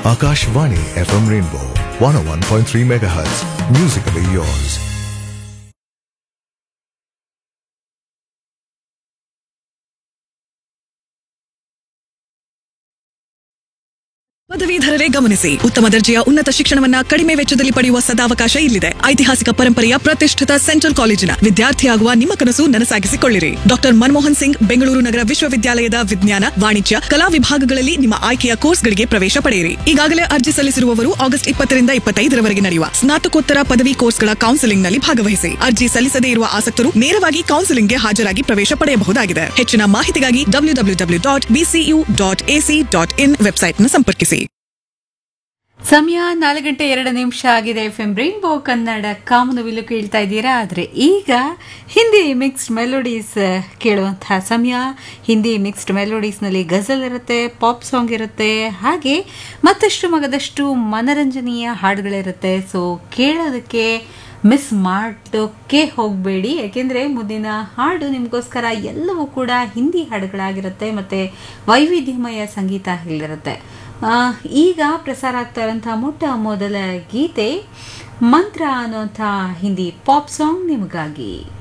Akashvani FM Rainbow 101.3 MHz. Musically yours. ಪದವೀಧರರೇ ಗಮನಿಸಿ ಉತ್ತಮ ದರ್ಜೆಯ ಉನ್ನತ ಶಿಕ್ಷಣವನ್ನ ಕಡಿಮೆ ವೆಚ್ಚದಲ್ಲಿ ಪಡೆಯುವ ಸದಾವಕಾಶ ಇಲ್ಲಿದೆ ಐತಿಹಾಸಿಕ ಪರಂಪರೆಯ ಪ್ರತಿಷ್ಠಿತ ಸೆಂಟ್ರಲ್ ಕಾಲೇಜಿನ ವಿದ್ಯಾರ್ಥಿಯಾಗುವ ನಿಮ್ಮ ಕನಸು ನನಸಾಗಿಸಿಕೊಳ್ಳಿರಿ ಡಾಕ್ಟರ್ ಮನಮೋಹನ್ ಸಿಂಗ್ ಬೆಂಗಳೂರು ನಗರ ವಿಶ್ವವಿದ್ಯಾಲಯದ ವಿಜ್ಞಾನ ವಾಣಿಜ್ಯ ಕಲಾ ವಿಭಾಗಗಳಲ್ಲಿ ನಿಮ್ಮ ಆಯ್ಕೆಯ ಕೋರ್ಸ್ಗಳಿಗೆ ಪ್ರವೇಶ ಪಡೆಯಿರಿ ಈಗಾಗಲೇ ಅರ್ಜಿ ಸಲ್ಲಿಸಿರುವವರು ಆಗಸ್ಟ್ ಇಪ್ಪತ್ತರಿಂದ ಇಪ್ಪತ್ತೈದರವರೆಗೆ ನಡೆಯುವ ಸ್ನಾತಕೋತ್ತರ ಪದವಿ ಕೋರ್ಸ್ಗಳ ಕೌನ್ಸೆಲಿಂಗ್ನಲ್ಲಿ ಭಾಗವಹಿಸಿ ಅರ್ಜಿ ಸಲ್ಲಿಸದೇ ಇರುವ ಆಸಕ್ತರು ನೇರವಾಗಿ ಕೌನ್ಸೆಲಿಂಗ್ಗೆ ಹಾಜರಾಗಿ ಪ್ರವೇಶ ಪಡೆಯಬಹುದಾಗಿದೆ ಹೆಚ್ಚಿನ ಮಾಹಿತಿಗಾಗಿ W W W dot BCU dot AC dot in ವೆಬ್ಸೈಟ್ನ ಸಂಪರ್ಕಿಸಿ ಸಮಯ ನಾಲ್ಕು ಗಂಟೆ ಎರಡು ನಿಮಿಷ ಆಗಿದೆ ಎಫ್ ಎಂ ರೈನ್ಬೋ ಕನ್ನಡ ಕಾಮನವಿಲು ಕೇಳ್ತಾ ಇದ್ದೀರಾ ಆದರೆ ಈಗ ಹಿಂದಿ ಮಿಕ್ಸ್ಡ್ ಮೆಲೋಡೀಸ್ ಕೇಳುವಂತಹ ಸಮಯ ಹಿಂದಿ ಮಿಕ್ಸ್ಡ್ ಮೆಲೋಡೀಸ್ನಲ್ಲಿ ಗಜಲ್ ಇರುತ್ತೆ ಪಾಪ್ ಸಾಂಗ್ ಇರುತ್ತೆ ಹಾಗೆ ಮತ್ತಷ್ಟು ಮಗದಷ್ಟು ಮನರಂಜನೀಯ ಹಾಡುಗಳಿರುತ್ತೆ ಸೊ ಕೇಳೋದಕ್ಕೆ ಮಿಸ್ ಮಾಡೋಕ್ಕೆ ಹೋಗಬೇಡಿ ಯಾಕೆಂದರೆ ಮುಂದಿನ ಹಾಡು ನಿಮಗೋಸ್ಕರ ಎಲ್ಲವೂ ಕೂಡ ಹಿಂದಿ ಹಾಡುಗಳಾಗಿರುತ್ತೆ ಮತ್ತು ವೈವಿಧ್ಯಮಯ ಸಂಗೀತ ಹೇಳಿರುತ್ತೆ ಆ, ಈಗ ಪ್ರಸಾರ ಆಗ್ತಾ ಇರೋಂಥ ಮೊಟ್ಟ ಮೊದಲ ಗೀತೆ ಮಂತ್ರ ಅನ್ನುವಂಥ ಹಿಂದಿ ಪಾಪ್ ಸಾಂಗ್ ನಿಮಗಾಗಿ